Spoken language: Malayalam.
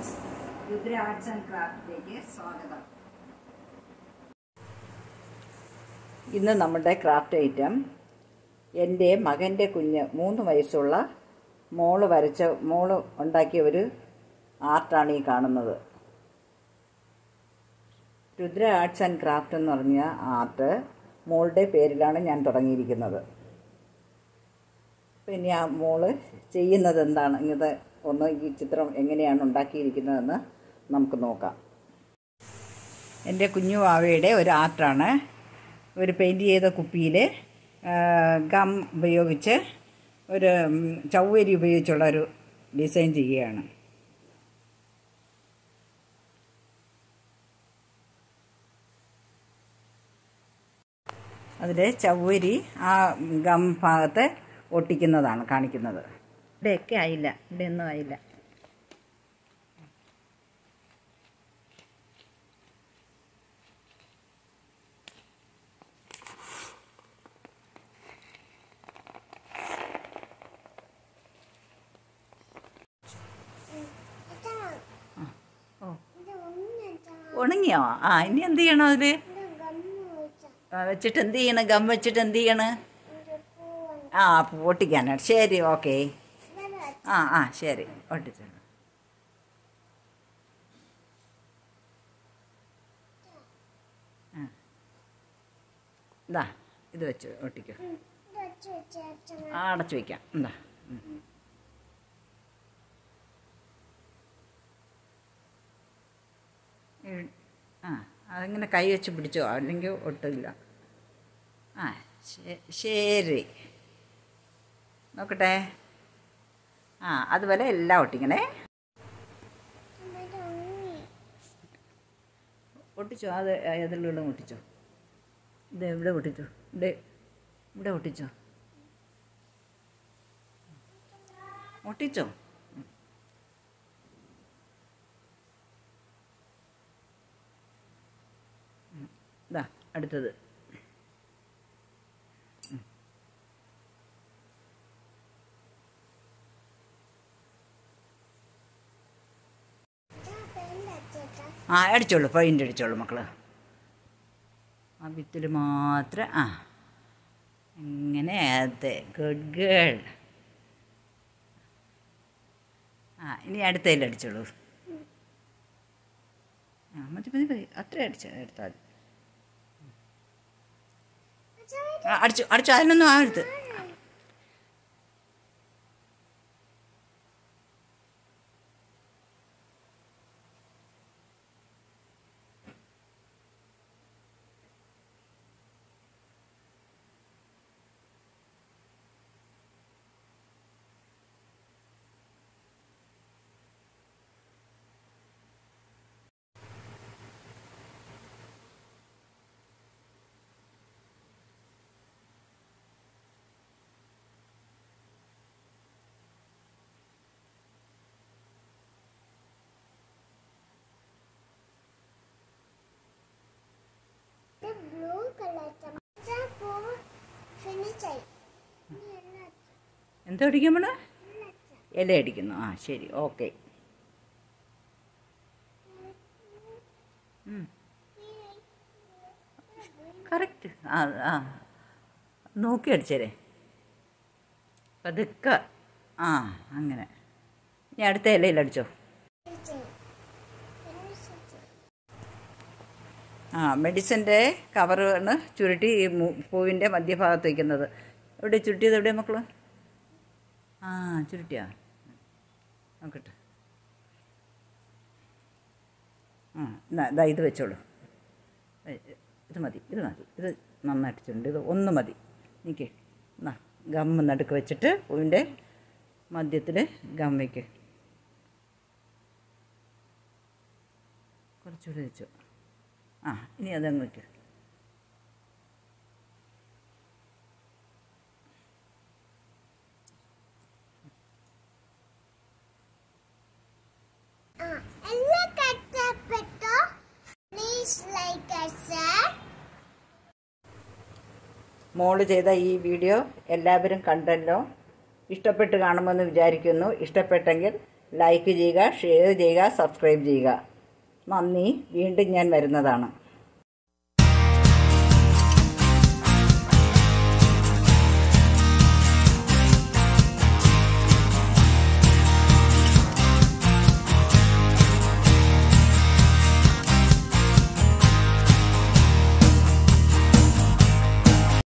ഫ്രണ്ട്സ് രുദ്ര ആർട്സ് ആൻഡ് ക്രാഫ്റ്റിലേക്ക് സ്വാഗതം ഇന്ന് നമ്മുടെ ക്രാഫ്റ്റ് ഐറ്റം എൻ്റെ മകൻ്റെ കുഞ്ഞ് മൂന്ന് വയസ്സുള്ള മോള് വരച്ച മോള് ഉണ്ടാക്കിയ ഒരു ആർട്ടാണ് ഈ കാണുന്നത് രുദ്ര ആർട്സ് ആൻഡ് ക്രാഫ്റ്റ് എന്ന് പറഞ്ഞ ആർട്ട് മോളുടെ പേരിലാണ് ഞാൻ തുടങ്ങിയിരിക്കുന്നത് പിന്നെ ആ മോള് ചെയ്യുന്നത് എന്താണ് ഇങ്ങനത്തെ ഒന്ന് ഈ ചിത്രം എങ്ങനെയാണ് ഉണ്ടാക്കിയിരിക്കുന്നതെന്ന് നമുക്ക് നോക്കാം എൻ്റെ കുഞ്ഞു വാവയുടെ ഒരു ആർട്ടാണ് ഒരു പെയിൻറ് ചെയ്ത കുപ്പിയിൽ ഗം ഉപയോഗിച്ച് ഒരു ഉം, ചൗവരി ഉപയോഗിച്ചുള്ള ഒരു ഡിസൈൻ ചെയ്യുകയാണ് അതിൽ ചവ്വരി ആ ഗം ഭാഗത്ത് ഒട്ടിക്കുന്നതാണ് കാണിക്കുന്നത് ഇവിടെയൊക്കെ ആയില്ല ഇവിടെ ഒന്നും ആയില്ല ഓ ഉണങ്ങിയോ ആ ഇനി എന്ത് ചെയ്യണം അതിൽ വെച്ചിട്ട് എന്ത് ചെയ്യണം ഗം വെച്ചിട്ട് എന്ത് ചെയ്യണം ആ പൊട്ടിക്കാനാണ് ശരി ഓക്കെ ആ ആ ശരി ഒട്ടിച്ചു ഇതാ ഇത് വെച്ച് ഒട്ടിക്കോ ആ അടച്ചു വയ്ക്കാം എന്താ ആ അതിങ്ങനെ കൈ വെച്ച് പിടിച്ചോ അല്ലെങ്കിൽ ഒട്ടില്ല ആ ശ- ശരി നോക്കട്ടെ ആ അതുപോലെ എല്ലാം ഒട്ടിക്കണേ ഒട്ടിച്ചോ അത് ഏതെല്ലാം ഒട്ടിച്ചോ ഇത് എവിടെ ഒട്ടിച്ചോ ഇവിടെ ഇവിടെ ഒട്ടിച്ചോ ഒട്ടിച്ചോ ഇതാ അടുത്തത് ആ അടിച്ചോളൂ പെയിൻ്റ് അടിച്ചോളൂ മക്കള് ആ ഭിത്തിൽ മാത്രം ആ ഇങ്ങനെ അതെ ഗുഡ് ഗേൾ ആ ഇനി അടുത്തതിൽ അടിച്ചോളൂ ആ മതി മതി മതി അത്ര അടിച്ച എടുത്താൽ മതി ആ അടിച്ചു അടിച്ചു അതിനൊന്നും ആകരുത് ബ്ലൂ കളർ പൂവ് ഫിനിഷ് ആയി ഇനി എല്ലാം എന്താ അടിക്കാൻ പോണ ഇല അടിക്കുന്നു ആ ശരി ഓക്കെ കറക്റ്റ് ആ ആ നോക്കി അടിച്ചേരെ പതുക്കെ ആ അങ്ങനെ ഇനി അടുത്ത ഇലയിൽ അടിച്ചോ ആ മെഡിസിൻ്റെ കവറാണ് ചുരുട്ടി ഈ മു- പൂവിൻ്റെ മധ്യഭാഗത്ത് വയ്ക്കുന്നത് എവിടെ ചുരുട്ടിയത് എവിടെ മക്കൾ ആ ചുരുട്ടിയാ നോക്കട്ടെ ആ എന്നാ ഇതാ ഇത് വെച്ചോളൂ ഏ, ഇത് മതി ഇത് മതി ഇത് നന്നായിട്ടുണ്ട് ഇത് ഒന്ന് മതി നിൽക്കേ എന്നാ ഗമ്മ് നടുക്ക് വെച്ചിട്ട് പൂവിൻ്റെ മധ്യത്തിൽ ഗം വയ്ക്ക് കുറച്ചുകൂടി വെച്ചു ആ ഇനി അതങ്ങ് വയ്ക്കുക ആ എല്ലാം കഷ്ടപ്പെട്ടോ പ്ലീസ് ലൈക്ക് ഷെയർ മോള് ചെയ്ത ഈ വീഡിയോ എല്ലാവരും കണ്ടല്ലോ ഇഷ്ടപ്പെട്ട് കാണുമെന്ന് വിചാരിക്കുന്നു ഇഷ്ടപ്പെട്ടെങ്കിൽ ലൈക്ക് ചെയ്യുക ഷെയർ ചെയ്യുക സബ്സ്ക്രൈബ് ചെയ്യുക നന്ദി വീണ്ടും ഞാൻ വരുന്നതാണ്